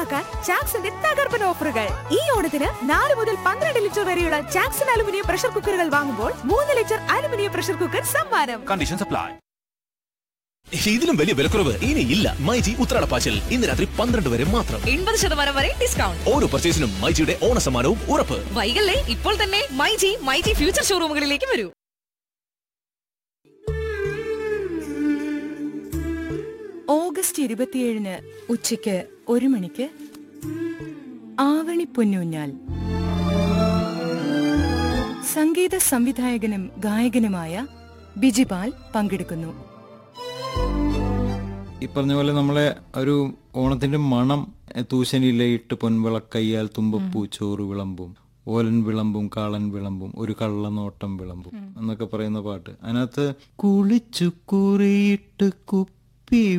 സ്വന്തമാക്കാൻ ചാക്സിന്റെ തകർപ്പൻ ഓഫറുകൾ ഈ ഓണത്തിന് നാല് മുതൽ പന്ത്രണ്ട് ലിറ്റർ വരെയുള്ള ചാക്സൺ അലുമിനിയം പ്രഷർ കുക്കറുകൾ വാങ്ങുമ്പോൾ മൂന്ന് ലിറ്റർ അലുമിനിയം പ്രഷർ കുക്കർ സമ്മാനം Conditions apply. ഇതിലും വലിയ വിലക്കുറവ് ഇനി ഇല്ല മൈജി ഉത്രാടപ്പാച്ചിൽ ഇന്ന് രാത്രി പന്ത്രണ്ട് വരെ മാത്രം എൺപത് ശതമാനം വരെ ഡിസ്കൗണ്ട് ഓരോ പർച്ചേസിനും മൈജിയുടെ ഓണസമ്മാനവും ഉറപ്പ് വൈകല്ലേ ഇപ്പോൾ തന്നെ മൈജി മൈജി ഫ്യൂച്ചർ ഷോറൂമുകളിലേക്ക് വരൂ ഓഗസ്റ്റ് ഇരുപത്തിയേഴിന് ഉച്ചയ്ക്ക് ഒരു മണിക്ക് ആവണി പൊന്നൂഞ്ഞാൽ സംഗീത സംവിധായകനും ഗായകനുമായ ബിജിപാൽ പങ്കെടുക്കുന്നു ഈ പറഞ്ഞ പോലെ നമ്മളെ ഒരു ഓണത്തിന്റെ മണം തൂശനിലയിട്ട് പൊൻവിളക്കയ്യാൽ തുമ്പപ്പൂ ചോറ് വിളമ്പും ഓലൻ വിളമ്പും കാളൻ വിളമ്പും ഒരു കള്ളനോട്ടം വിളമ്പും എന്നൊക്കെ പറയുന്ന പാട്ട് അതിനകത്ത് കുളിച്ചു കുറിയിട്ട് കുപ്പി